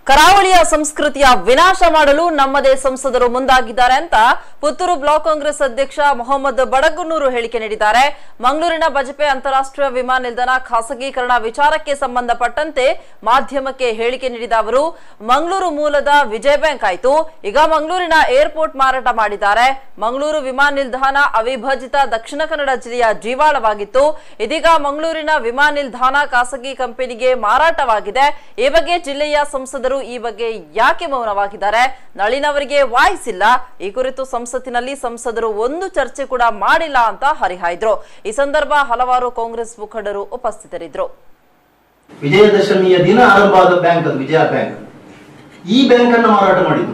ಕರಾವಳಿಯ ಸಂಸ್ಕೃತಿಯ ವಿನಾಶ ಮಾಡಲು ನಮ್ಮದೇ ಸಂಸದರು ಮುಂದಾಗಿದ್ದಾರೆ ಅಂತ ಪುತ್ತೂರು ಬ್ಲಾಕ್ ಕಾಂಗ್ರೆಸ್ ಅಧ್ಯಕ್ಷ ಮೊಹಮ್ಮದ್ ಬಡಗುನ್ನೂರು ಹೇಳಿಕೆ ನೀಡಿದ್ದಾರೆ ಮಂಗಳೂರಿನ ಬಜಪೆ ಅಂತಾರಾಷ್ಟ್ರೀಯ ವಿಮಾನ ನಿಲ್ದಾಣ ಖಾಸಗೀಕರಣ ವಿಚಾರಕ್ಕೆ ಸಂಬಂಧಪಟ್ಟಂತೆ ಮಾಧ್ಯಮಕ್ಕೆ ಹೇಳಿಕೆ ನೀಡಿದ ಅವರು ಮಂಗಳೂರು ಮೂಲದ ವಿಜಯ ಬ್ಯಾಂಕ್ ಆಯಿತು ಈಗ ಮಂಗಳೂರಿನ ಏರ್ಪೋರ್ಟ್ ಮಾರಾಟ ಮಾಡಿದ್ದಾರೆ ಮಂಗಳೂರು ವಿಮಾನ ನಿಲ್ದಾಣ ಅವಿಭಜಿತ ದಕ್ಷಿಣ ಕನ್ನಡ ಜಿಲ್ಲೆಯ ಜೀವಾಳವಾಗಿತ್ತು ಇದೀಗ ಮಂಗಳೂರಿನ ವಿಮಾನ ನಿಲ್ದಾಣ ಖಾಸಗಿ ಕಂಪನಿಗೆ ಮಾರಾಟವಾಗಿದೆ ಈ ಬಗ್ಗೆ ಜಿಲ್ಲೆಯ ಸಂಸದರು ಈ ಬಗ್ಗೆ ಯಾಕೆ ಮೌನವಾಗಿದ್ದಾರೆ ನಳಿನವರಿಗೆ ವಾಯ್ಸ್ ಇಲ್ಲ ಈ ಕುರಿತು ಸಂಸತ್ತಿನಲ್ಲಿ ಸಂಸದರು ಒಂದು ಚರ್ಚೆ ಕೂಡ ಮಾಡಿಲ್ಲ ಅಂತ ಹರಿಹಾಯ್ದ್ರು ಈ ಸಂದರ್ಭ ಹಲವಾರು ಕಾಂಗ್ರೆಸ್ ಮುಖಂಡರು ಉಪಸ್ಥಿತರಿದ್ದರು ವಿಜಯದಶಮಿಯ ದಿನ ಆರಂಭ ಆದ ಬ್ಯಾಂಕ್ ಅದು ವಿಜಯ ಬ್ಯಾಂಕ್ ಈ ಬ್ಯಾಂಕ್ ಅನ್ನ ಮಾರಾಟ ಮಾಡಿದ್ರು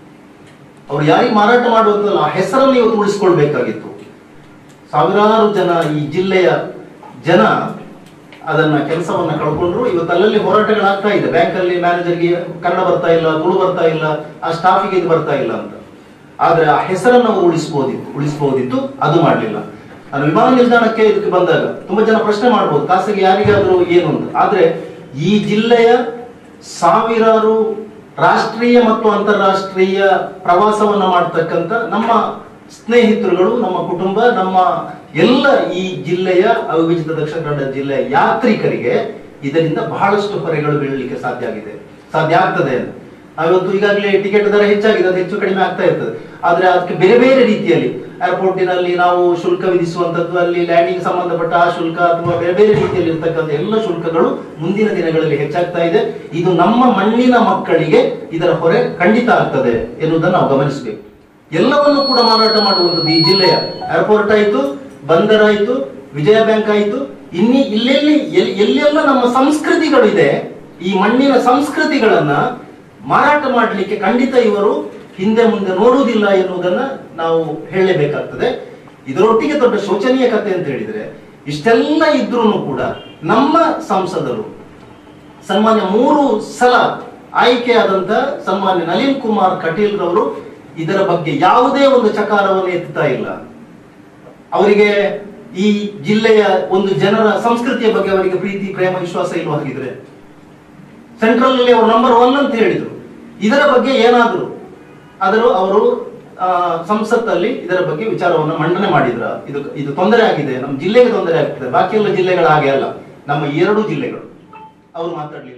ಅವ್ರು ಯಾರಿಗೆ ಮಾರಾಟ ಮಾಡುವಂತಲ್ಲ ಆ ಹೆಸರನ್ನು ಇವತ್ತು ಉಳಿಸ್ಕೊಳ್ಬೇಕಾಗಿತ್ತು ಸಾವಿರಾರು ಜನ ಈ ಜಿಲ್ಲೆಯ ಜನ ಅದನ್ನ ಕೆಲಸವನ್ನ ಕಳ್ಕೊಂಡ್ರು ಇವತ್ತು ಅಲ್ಲಲ್ಲಿ ಹೋರಾಟಗಳಾಗ್ತಾ ಇದೆ ಬ್ಯಾಂಕ್ ಅಲ್ಲಿ ಮ್ಯಾನೇಜರ್ಗೆ ಕನ್ನಡ ಬರ್ತಾ ಇಲ್ಲ ತುಳು ಬರ್ತಾ ಇಲ್ಲ ಆ ಸ್ಟಾಫಿಗೆ ಇದು ಬರ್ತಾ ಇಲ್ಲ ಅಂತ ಆದ್ರೆ ಆ ಹೆಸರನ್ನು ಅವರು ಉಳಿಸಬಹುದಿತ್ತು ಉಳಿಸಬಹುದಿತ್ತು ಅದು ಮಾಡಲಿಲ್ಲ ನಾನು ವಿಮಾನ ನಿಲ್ದಾಣಕ್ಕೆ ಇದಕ್ಕೆ ಬಂದಾಗ ತುಂಬಾ ಜನ ಪ್ರಶ್ನೆ ಮಾಡ್ಬೋದು ಖಾಸಗಿ ಯಾರಿಗಾದ್ರೂ ಏನು ಅಂತ ಆದ್ರೆ ಈ ಜಿಲ್ಲೆಯ ಸಾವಿರಾರು ರಾಷ್ಟ್ರೀಯ ಮತ್ತು ಅಂತಾರಾಷ್ಟ್ರೀಯ ಪ್ರವಾಸವನ್ನ ಮಾಡ್ತಕ್ಕಂಥ ನಮ್ಮ ಸ್ನೇಹಿತರುಗಳು ನಮ್ಮ ಕುಟುಂಬ ನಮ್ಮ ಎಲ್ಲ ಈ ಜಿಲ್ಲೆಯ ಅವಿಭಜಿತ ದಕ್ಷಿಣ ಕನ್ನಡ ಜಿಲ್ಲೆಯ ಯಾತ್ರಿಕರಿಗೆ ಇದರಿಂದ ಬಹಳಷ್ಟು ಹೊರೆಗಳು ಬೀಳಲಿಕ್ಕೆ ಸಾಧ್ಯ ಆಗಿದೆ ಸಾಧ್ಯ ಆಗ್ತದೆ ಅಂತ ಇವತ್ತು ಈಗಾಗಲೇ ಟಿಕೆಟ್ ದರ ಹೆಚ್ಚಾಗಿದೆ ಅದು ಹೆಚ್ಚು ಕಡಿಮೆ ಆಗ್ತಾ ಇರ್ತದೆ ಆದ್ರೆ ಅದಕ್ಕೆ ಬೇರೆ ಬೇರೆ ರೀತಿಯಲ್ಲಿ ಏರ್ಪೋರ್ಟಿನಲ್ಲಿ ನಾವು ಶುಲ್ಕ ವಿಧಿಸುವಂತದ್ದು ಅಲ್ಲಿ ಲ್ಯಾಂಡಿಂಗ್ ಸಂಬಂಧಪಟ್ಟ ಆ ಶುಲ್ಕ ಅಥವಾ ಬೇರೆ ಬೇರೆ ರೀತಿಯಲ್ಲಿ ಇರ್ತಕ್ಕಂಥ ಎಲ್ಲ ಶುಲ್ಕಗಳು ಮುಂದಿನ ದಿನಗಳಲ್ಲಿ ಹೆಚ್ಚಾಗ್ತಾ ಇದೆ ಇದು ನಮ್ಮ ಮಣ್ಣಿನ ಮಕ್ಕಳಿಗೆ ಇದರ ಹೊರೆ ಖಂಡಿತ ಆಗ್ತದೆ ಎನ್ನುವುದನ್ನು ನಾವು ಗಮನಿಸಬೇಕು ಎಲ್ಲವನ್ನು ಕೂಡ ಮಾರಾಟ ಮಾಡುವಂಥದ್ದು ಈ ಜಿಲ್ಲೆಯ ಏರ್ಪೋರ್ಟ್ ಆಯಿತು ಬಂದರ್ ಆಯಿತು ವಿಜಯ ಬ್ಯಾಂಕ್ ಆಯಿತು ಇನ್ನಿ ಇಲ್ಲೆಲ್ಲಿ ಎಲ್- ಎಲ್ಲೆಲ್ಲ ನಮ್ಮ ಸಂಸ್ಕೃತಿಗಳು ಇದೆ ಈ ಮಣ್ಣಿನ ಸಂಸ್ಕೃತಿಗಳನ್ನ ಮಾರಾಟ ಮಾಡಲಿಕ್ಕೆ ಖಂಡಿತ ಇವರು ಹಿಂದೆ ಮುಂದೆ ನೋಡುವುದಿಲ್ಲ ಎನ್ನುವುದನ್ನ ನಾವು ಹೇಳಲೇಬೇಕಾಗ್ತದೆ ಇದರೊಟ್ಟಿಗೆ ದೊಡ್ಡ ಶೋಚನೀಯ ಕಥೆ ಅಂತ ಹೇಳಿದ್ರೆ ಇಷ್ಟೆಲ್ಲ ಇದ್ರೂ ಕೂಡ ನಮ್ಮ ಸಂಸದರು ಸನ್ಮಾನ್ಯ ಮೂರು ಸಲ ಆಯ್ಕೆಯಾದಂತ ಸನ್ಮಾನ್ಯ ನಳಿನ್ ಕುಮಾರ್ ಕಟೀಲ್ ರವರು ಇದರ ಬಗ್ಗೆ ಯಾವುದೇ ಒಂದು ಚಕಾರವನ್ನು ಎತ್ತುತ್ತಾ ಇಲ್ಲ ಅವರಿಗೆ ಈ ಜಿಲ್ಲೆಯ ಒಂದು ಜನರ ಸಂಸ್ಕೃತಿಯ ಬಗ್ಗೆ ಅವರಿಗೆ ಪ್ರೀತಿ ಪ್ರೇಮ ವಿಶ್ವಾಸ ಇಲ್ವಾ ಹಾಗಿದ್ರೆ ಸೆಂಟ್ರಲ್ ಅಲ್ಲಿ ಅವರು ನಂಬರ್ ಒನ್ ಅಂತ ಹೇಳಿದ್ರು ಇದರ ಬಗ್ಗೆ ಏನಾದ್ರು ಆದರೂ ಅವರು ಆ, ಸಂಸತ್ತಲ್ಲಿ ಇದರ ಬಗ್ಗೆ ವಿಚಾರವನ್ನು ಮಂಡನೆ ಮಾಡಿದ್ರ ಇದು ಇದು ತೊಂದರೆ ಆಗಿದೆ ನಮ್ಮ ಜಿಲ್ಲೆಗೆ ತೊಂದರೆ ಆಗ್ತದೆ ಬಾಕಿ ಎಲ್ಲ ಜಿಲ್ಲೆಗಳ ಹಾಗೆ ಅಲ್ಲ ನಮ್ಮ ಈ ಎರಡು ಜಿಲ್ಲೆಗಳು ಅವರು ಮಾತಾಡ್ಲಿಲ್ಲ